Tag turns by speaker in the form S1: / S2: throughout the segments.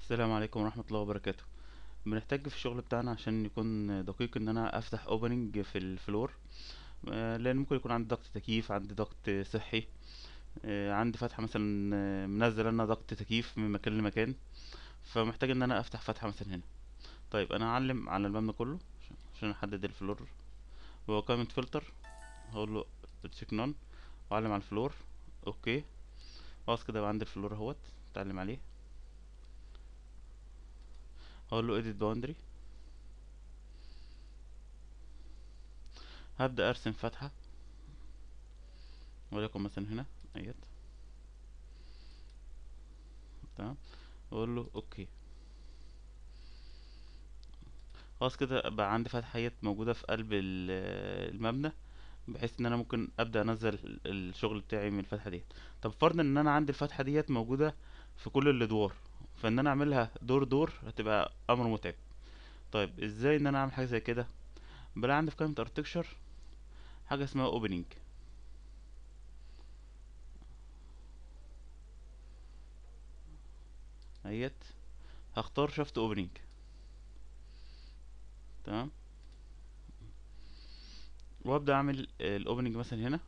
S1: السلام عليكم ورحمة الله وبركاته بنحتاج في الشغل بتاعنا عشان يكون دقيق ان انا افتح اوبننج في الفلور آه، لان ممكن يكون عندي ضغط تكييف عندي ضغط صحي آه، عندي فتحة مثلا آه، منزل انا ضغط تكييف من مكان لمكان فمحتاج ان انا افتح فتحة مثلا هنا طيب انا هعلم على المبنى كله عشان عشان احدد الفلور هو قائمة فلتر هقول له تشيك نون واعلم على الفلور اوكي خلاص كده بقى عندي الفلور اهوت اتعلم عليه هقول له edit boundary هبدأ ارسم فتحة وليكن مثلا هنا اهيت تمام واقول له اوكي خلاص كده بقى عندي فتحة اهيت موجودة في قلب ال- المبنى بحيث ان انا ممكن ابدا انزل ال- الشغل بتاعي من الفتحة ديت طب فرضا ان انا عندي الفتحة ديت موجودة في كل الادوار فان انا اعملها دور دور هتبقى امر متعب طيب ازاي ان انا اعمل حاجه زي كده بلاقي عندي في قائمه ارتكشر حاجه اسمها اوبننج اهيت هختار شفت اوبننج تمام وابدا اعمل الاوبننج مثلا هنا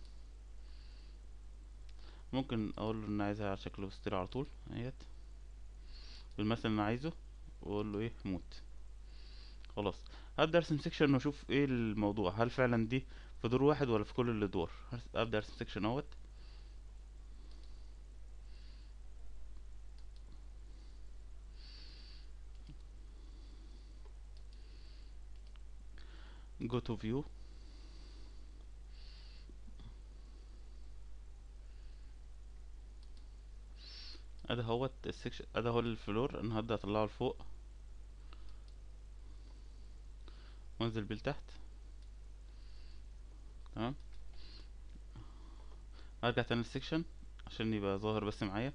S1: ممكن اقول له ان أنا عايزها على شكل ستير على طول اهيت بالمثل اللي انا عايزه واقول له ايه موت خلاص هبدا ارسم سيكشن واشوف ايه الموضوع هل فعلا دي في دور واحد ولا في كل الادوار هرس- ابدا ارسم سيكشن اهوت جو تو فيو ادي اهوت السكشن ادي اهو الفلور انا هبدا اطلعه لفوق وانزل بيه لتحت تمام ارجع تاني للسكشن عشان يبقى ظاهر بس معايا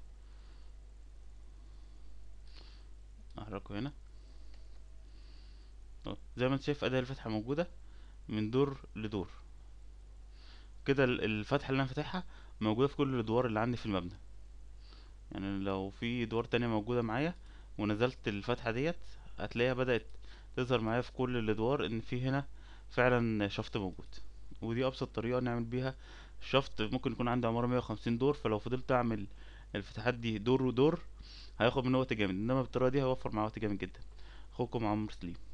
S1: احركه هنا أهو. زي ما انت شايف ادي الفتحة موجودة من دور لدور كده ال- الفتحة اللي انا فاتحها موجودة في كل الادوار اللي عندي في المبنى يعني لو في ادوار تانية موجودة معايا ونزلت الفتحة ديت هتلاقيها بدأت تظهر معايا في كل الادوار ان في هنا فعلا شفط موجود ودي ابسط طريقة نعمل بيها شفط ممكن يكون عندي عمارة 150 دور فلو فضلت اعمل الفتحات دي دور ودور هياخد مني وقت جامد انما بالطريقة دي هيوفر معايا وقت جامد جدا اخوكم عمرو سليم